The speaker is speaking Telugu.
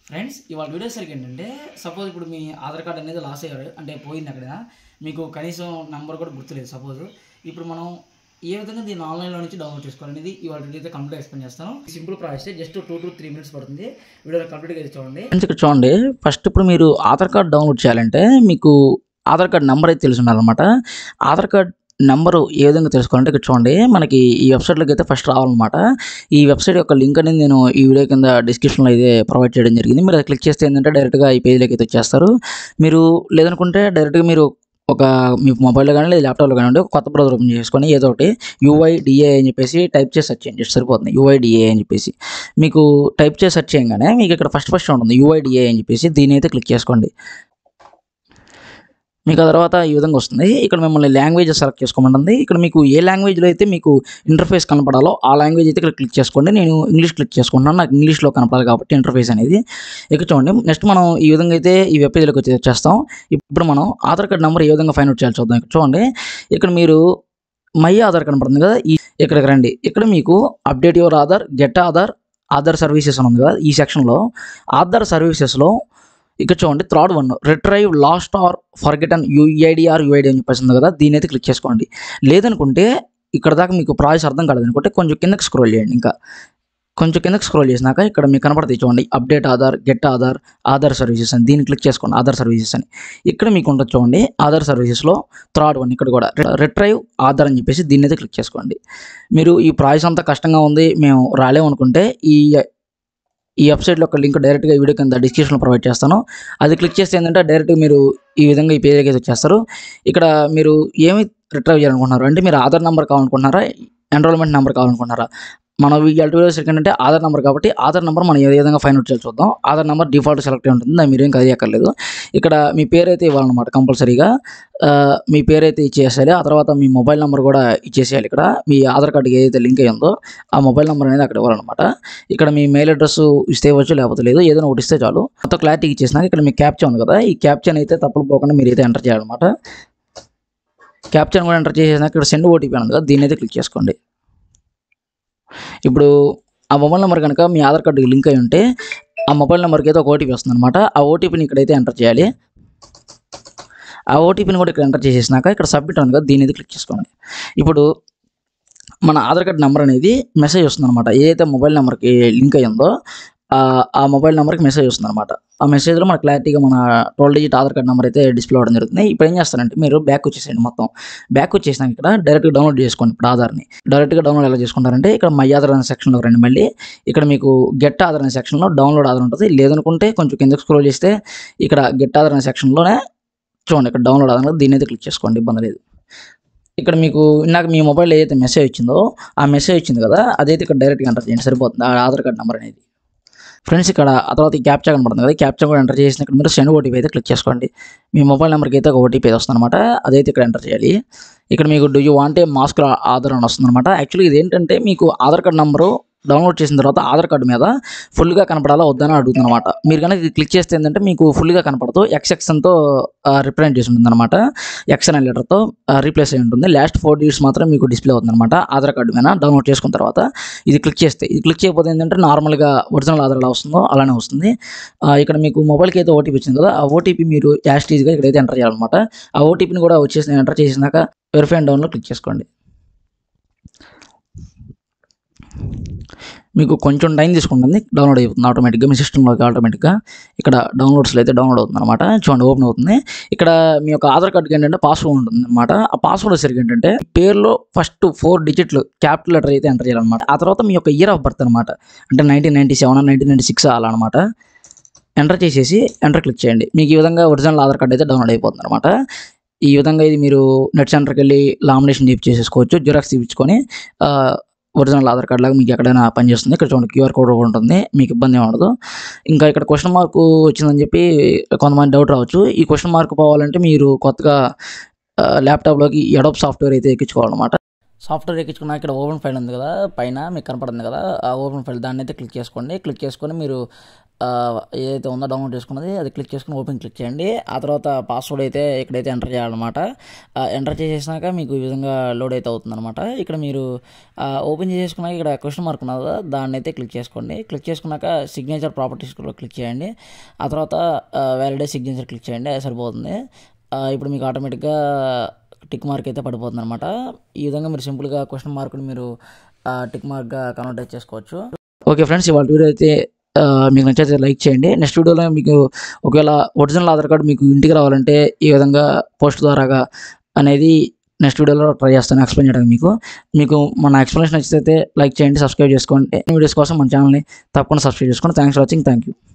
ఫ్రెండ్స్ ఇవాళ వీడియో సరికి ఏంటంటే సపోజ్ ఇప్పుడు మీ ఆధార్ కార్డ్ అనేది లాస్ అయ్యారు అంటే పోయింది అక్కడ మీకు కనీసం నెంబర్ కూడా గుర్తులేదు సపోజ్ ఇప్పుడు మనం ఏ విధంగా దీన్ని ఆన్లైన్లో నుంచి డౌన్లోడ్ చేసుకోవాలనేది ఇవాళ వీడియో అయితే కంప్లీట్ ఎక్స్ప్లెయిన్ చేస్తాను simple process just two to three minutes పడుతుంది వీడియో కంప్లీట్గా అయితే చూడండి ఫ్రెండ్స్ ఇక్కడ చూడండి ఫస్ట్ ఇప్పుడు మీరు ఆధార్ కార్డ్ డౌన్లోడ్ చేయాలంటే మీకు ఆధార్ కార్డ్ నెంబర్ అయితే తెలిసి ఉండాలన్నమాట ఆధార్ కార్డ్ నెంబర్ ఏ విధంగా తెలుసుకోవాలంటే ఇక్కడ చూడండి మనకి ఈ వెబ్సైట్లోకి అయితే ఫస్ట్ రావాలన్నమాట ఈ వెబ్సైట్ యొక్క లింక్ అనేది నేను ఈ వీడియో కింద డిస్క్రిప్షన్లో అయితే ప్రొవైడ్ చేయడం జరిగింది మీరు అది క్లిక్ చేస్తే ఏంటంటే డైరెక్ట్గా ఈ పేజ్లోకి అయితే వచ్చేస్తారు మీరు లేదనుకుంటే డైరెక్ట్గా మీరు ఒక మీ మొబైల్లో కానీ లేదా ల్యాప్టాప్లో కానివ్వండి ఒక కొత్త బ్రౌజర్ ఓపెన్ చేసుకొని ఏదో ఒకటి యూఐడిఏ అని చెప్పేసి టైప్ చేసి సెర్చ్ చేయండి సరిపోతుంది యూఐడిఏ అని చెప్పేసి మీకు టైప్ చేసి సెర్చ్ చేయగానే మీకు ఇక్కడ ఫస్ట్ ఫస్ట్ ఉంటుంది యూఐడిఏ అని చెప్పేసి దీని అయితే క్లిక్ చేసుకోండి మీకు ఆ తర్వాత ఈ విధంగా వస్తుంది ఇక్కడ మిమ్మల్ని లాంగ్వేజ్ సెలెక్ట్ చేసుకోమంటుంది ఇక్కడ మీకు ఏ లాంగ్వేజ్లో అయితే మీకు ఇంటర్ఫేస్ కనపడాలో ఆ లాంగ్వేజ్ అయితే ఇక్కడ క్లిక్ చేసుకోండి నేను ఇంగ్లీష్ క్లిక్ చేసుకుంటున్నాను నాకు ఇంగ్లీష్లో కనపడాలి కాబట్టి ఇంటర్ఫేస్ అనేది ఇక్కడ చూడండి నెక్స్ట్ మనం ఈ విధంగా అయితే ఈ వెబ్ పేజ్లోకి వచ్చి వచ్చేస్తాం ఇప్పుడు మనం ఆధార్ కార్డ్ నెంబర్ ఏ విధంగా ఫైండ్ అవుట్ చేయాలి చూద్దాం ఇక్కడ చూడండి ఇక్కడ మీరు మై ఆధార్ కనపడుతుంది కదా ఈ ఇక్కడికి రండి ఇక్కడ మీకు update your Aadhaar get Aadhaar Aadhaar services అని ఉంది కదా ఈ సెక్షన్లో ఆధార్ సర్వీసెస్లో ఇక్కడ చూడండి third one retrieve lost or forgotten UID or UID అని చెప్పేసి ఉంది కదా దీని అయితే క్లిక్ చేసుకోండి లేదనుకుంటే ఇక్కడ దాకా మీకు ప్రాసెస్ అర్థం కాలేదు అనుకుంటే కొంచెం కిందకి స్క్రోల్ చేయండి ఇంకా కొంచెం కిందకి స్క్రోల్ చేసినాక ఇక్కడ మీకు కనపడతాయి చూడండి update Aadhaar get Aadhaar Aadhaar services అని దీన్ని క్లిక్ చేసుకోండి ఆధార్ సర్వీసెస్ అని ఇక్కడ మీకు ఉంటుంది చూడండి ఆధార్ సర్వీసెస్లో థర్డ్ వన్ ఇక్కడ కూడా రిట్రైవ్ ఆధార్ అని చెప్పేసి దీన్ని అయితే క్లిక్ చేసుకోండి మీరు ఈ ప్రాసెస్ అంతా కష్టంగా ఉంది మేము రాలేమనుకుంటే ఈ ఈ వెబ్సైట్లో ఒక లింక్ డైరెక్ట్గా ఈ వీడియో కింద డిస్క్రిప్షన్లో ప్రొవైడ్ చేస్తాను అది క్లిక్ చేస్తే ఏంటంటే డైరెక్ట్గా మీరు ఈ విధంగా ఈ పేజ్కి వచ్చేస్తారు ఇక్కడ మీరు ఏమి రిట్రైవ్ చేయాలనుకుంటున్నారు అంటే మీరు ఆధార్ నెంబర్ కావాలనుకుంటున్నారా ఎన్రోల్మెంట్ నెంబర్ కావాలనుకుంటున్నారా మన ఇవాళ వీడియోస్ ఏంటంటే ఆధార్ నెంబర్ కాబట్టి ఆధార్ నెంబర్ మనం ఏ విధంగా ఫైండ్ అవుట్ చేయాలి చూద్దాం ఆధార్ నెంబర్ డిఫాల్ట్ సెలెక్ట్ అయి ఉంటుంది దాన్ని మీరేం కదియక్కర్లేదు ఇక్కడ మీ పేరు అయితే ఇవ్వాలన్నమాట కంపల్సరీగా ఆ, మీ పేరు అయితే ఇచ్చేసేయాలి ఆ తర్వాత మీ మొబైల్ నెంబర్ కూడా ఇచ్చేసేయాలి ఇక్కడ మీ ఆధార్ కార్డుకి ఏదైతే లింక్ అయ్యి ఉందో ఆ మొబైల్ నెంబర్ అనేది అక్కడ ఇవ్వాలన్నమాట ఇక్కడ మీ మెయిల్ అడ్రస్ ఇస్తే ఇవ్వచ్చు లేకపోతే లేదు ఏదైనా ఒకటి ఇస్తే చాలు మొత్తం క్లారిటీ ఇచ్చేసినాక ఇక్కడ మీ క్యాప్చా ఉంది కదా ఈ క్యాప్చాని అయితే తప్పులు పోకుండా మీరు అయితే ఎంటర్ చేయాలన్నమాట క్యాప్చాని కూడా ఎంటర్ చేసేసినాక ఇక్కడ సెండ్ ఓటీపీ ఉంది కదా దీన్ని అయితే క్లిక్ చేసుకోండి ఇప్పుడు ఆ మొబైల్ నెంబర్ కనుక మీ ఆధార్ కార్డుకి లింక్ అయి ఉంటే ఆ మొబైల్ నెంబర్కి అయితే ఒక ఓటీపీ వస్తుంది అనమాట ఆ ఓటీపీని ఇక్కడైతే ఎంటర్ చేయాలి ఆ ఓటీపీని కూడా ఇక్కడ ఎంటర్ చేసేసినాక ఇక్కడ సబ్మిట్ ఉంది కదా దీని అయితే క్లిక్ చేసుకోండి ఇప్పుడు మన ఆధార్ కార్డ్ నెంబర్ అనేది మెసేజ్ వస్తుంది అనమాట ఏదైతే మొబైల్ నెంబర్కి లింక్ అయ్యి ఉందో ఆ ఆ మొబైల్ నెంబర్కి మెసేజ్ వస్తుంది అనమాట ఆ మెసేజ్లో మన క్లారిటీగా మన twelve digit Aadhaar card number అయితే డిస్ప్లే అవ్వడం జరుగుతుంది ఇప్పుడు ఏం చేస్తారంటే మీరు బ్యాక్ వచ్చేసేయండి మొత్తం బ్యాక్ వచ్చేసినాక ఇక్కడ డైరెక్ట్గా డౌన్లోడ్ చేసుకోండి ఇప్పుడు ఆధార్ని డైరెక్ట్గా డౌన్లోడ్ ఎలా చేసుకుంటారంటే ఇక్కడ మై ఆధార్ అనే సెక్షన్లో రండి మళ్ళీ ఇక్కడ మీకు గెట్ ఆధార్ అనే సెక్షన్లో డౌన్లోడ్ ఆధార్ ఉంటుంది లేదనుకుంటే కొంచెం కిందకి స్క్రోల్ చేస్తే ఇక్కడ గెట్ ఆధార్ అనే సెక్షన్లోనే చూడండి ఇక్కడ డౌన్లోడ్ ఆధార్ దీన్ని అయితే క్లిక్ చేసుకోండి ఇబ్బంది లేదు ఇక్కడ మీకు ఇందాక మీ మొబైల్ ఏదైతే మెసేజ్ వచ్చిందో ఆ మెసేజ్ వచ్చింది కదా అదైతే ఇక్కడ డైరెక్ట్గా ఎంటర్ చేయండి సరిపోతుంది ఆ ఆధార్ కార్డ్ నెంబర్ అనేది ఫ్రెండ్స్ ఇక్కడ ఆ తర్వాత ఈ క్యాప్చా కనబడుతుంది కదా క్యాప్చా కూడా ఎంటర్ చేసిన ఇక్కడ మీరు సెండ్ ఓటీపీ అయితే క్లిక్ చేసుకోండి మీ మొబైల్ నెంబర్కి అయితే ఒక ఓటీపీ వస్తుంది అనమాట అదైతే ఇక్కడ ఎంటర్ చేయాలి ఇక్కడ మీకు do you want a mask Aadhaar అని వస్తుంది అనమాట యాక్చువల్లీ ఇది ఏంటంటే మీకు ఆధార్ కార్డ్ నెంబరు డౌన్లోడ్ చేసిన తర్వాత ఆధార్ కార్డు మీద ఫుల్గా కనపడాలా వద్దని అడుగుతుంది అనమాట మీరు కనుక ఇది క్లిక్ చేస్తే ఏంటంటే మీకు ఫుల్గా కనపడదు ఎక్స్ఎక్సన్తో రిప్రజెంట్ చేసి ఉంటుంది అనమాట ఎక్స్ అనే లెటర్తో రీప్లేస్ అయి ఉంటుంది లాస్ట్ ఫోర్ డిజిట్స్ మాత్రం మీకు డిస్ప్లే అవుతుంది అనమాట ఆధార్ కార్డు మీద డౌన్లోడ్ చేసుకున్న తర్వాత ఇది క్లిక్ చేస్తే ఇది క్లిక్ చేయకపోతే ఏంటంటే నార్మల్గా ఒరిజినల్ ఆధార్ ఎలా వస్తుందో అలానే వస్తుంది ఆ, ఇక్కడ మీకు మొబైల్కి అయితే ఓటీపీ వచ్చింది కదా ఆ ఓటీపీ మీరు యాస్టీజ్గా ఇక్కడైతే ఎంటర్ చేయాలన్నమాట ఆ ఓటీపీని కూడా వచ్చేసి ఎంటర్ చేసినాక వెరిఫై అండ్ డౌన్లో క్లిక్ చేసుకోండి మీకు కొంచెం టైం తీసుకుంటుంది డౌన్లోడ్ అయిపోతుంది ఆటోమేటిక్గా మీ సిస్టంలోకి ఆటోమేటిక్గా ఇక్కడ డౌన్లోడ్స్లో అయితే డౌన్లోడ్ అవుతుంది అనమాట చూడండి ఓపెన్ అవుతుంది ఇక్కడ మీ యొక్క ఆధార్ కార్డుకి ఏంటంటే పాస్వర్డ్ ఉంటుంది అనమాట ఆ పాస్వర్డ్ వచ్చేసరికి ఏంటంటే పేరులో ఫస్ట్ ఫోర్ డిజిట్లు క్యాపిటల్ లెటర్ అయితే ఎంటర్ చేయాలన్నమాట ఆ తర్వాత మీ యొక్క ఇయర్ ఆఫ్ బర్త్ అనమాట అంటే nineteen ninety seven nineteen ninety six అలా అనమాట ఎంటర్ చేసేసి ఎంటర్ క్లిక్ చేయండి మీకు ఈ విధంగా ఒరిజినల్ ఆధార్ కార్డ్ అయితే డౌన్లోడ్ అయిపోతుంది అనమాట ఈ విధంగా ఇది మీరు నెట్ సెంటర్కి వెళ్ళి లామినేషన్ తీపి చేసేసుకోవచ్చు జిరాక్స్ తీపించుకొని ఆ, ఒరిజినల్ ఆధార్ కార్డ్ లాగా మీకు ఎక్కడైనా పనిచేస్తుంది ఇక్కడ చూడండి క్యూఆర్ కోడ్ కూడా ఉంటుంది మీకు ఇబ్బంది ఏమి ఉండదు ఇంకా ఇక్కడ క్వశ్చన్ మార్క్ వచ్చిందని చెప్పి కొంతమంది డౌట్ రావచ్చు ఈ క్వశ్చన్ మార్క్ పోవాలంటే మీరు కొత్తగా ఆ, ల్యాప్టాప్లోకి ఎడోప్ సాఫ్ట్వేర్ అయితే ఎక్కించుకోవాలన్నమాట సాఫ్ట్వేర్ ఎక్కించుకున్నా ఇక్కడ ఓపెన్ ఫైల్ ఉంది కదా పైన మీకు కనపడుతుంది కదా ఆ ఓపెన్ ఫైల్ దాన్ని అయితే క్లిక్ చేసుకోండి క్లిక్ చేసుకొని మీరు ఆ, ఏదైతే ఉందో డౌన్లోడ్ చేసుకున్నది అది క్లిక్ చేసుకుని ఓపెన్ క్లిక్ చేయండి ఆ తర్వాత పాస్వర్డ్ అయితే ఇక్కడైతే ఎంటర్ చేయాలన్నమాట ఎంటర్ చేసేసినాక మీకు ఈ విధంగా లోడ్ అయితే అవుతుందన్నమాట ఇక్కడ మీరు ఓపెన్ చేసుకున్నాక ఇక్కడ క్వశ్చన్ మార్క్ ఉన్నది కదా దాన్ని అయితే క్లిక్ చేసుకోండి క్లిక్ చేసుకున్నాక సిగ్నేచర్ ప్రాపర్టీస్ క్లిక్ చేయండి ఆ తర్వాత వ్యాలిడే సిగ్నేచర్ క్లిక్ చేయండి అది సరిపోతుంది ఆ, ఇప్పుడు మీకు ఆటోమేటిక్గా టిక్ మార్క్ అయితే పడిపోతుంది అనమాట ఈ విధంగా మీరు సింపుల్గా క్వశ్చన్ మార్క్ని మీరు టిక్ మార్క్గా కన్వర్ట్ చేసుకోవచ్చు ఓకే ఫ్రెండ్స్ ఇవాళ వీడియో అయితే ఆ, మీకు నచ్చితే లైక్ చేయండి నెక్స్ట్ వీడియోలో మీకు ఒకవేళ ఒరిజినల్ ఆధార్ కార్డు మీకు ఇంటికి రావాలంటే ఈ విధంగా పోస్ట్ ద్వారాగా అనేది నెక్స్ట్ వీడియోలో ట్రై చేస్తాను ఎక్స్ప్లెయిన్ చేయడానికి మీకు మీకు మన ఎక్స్ప్లెనేషన్ నచ్చితే లైక్ చేయండి సబ్స్క్రైబ్ చేసుకోండి వీడియోస్ కోసం మన ఛానల్ని తప్పకుండా సబ్స్క్రైబ్ చేసుకోండి thanks for watching thank you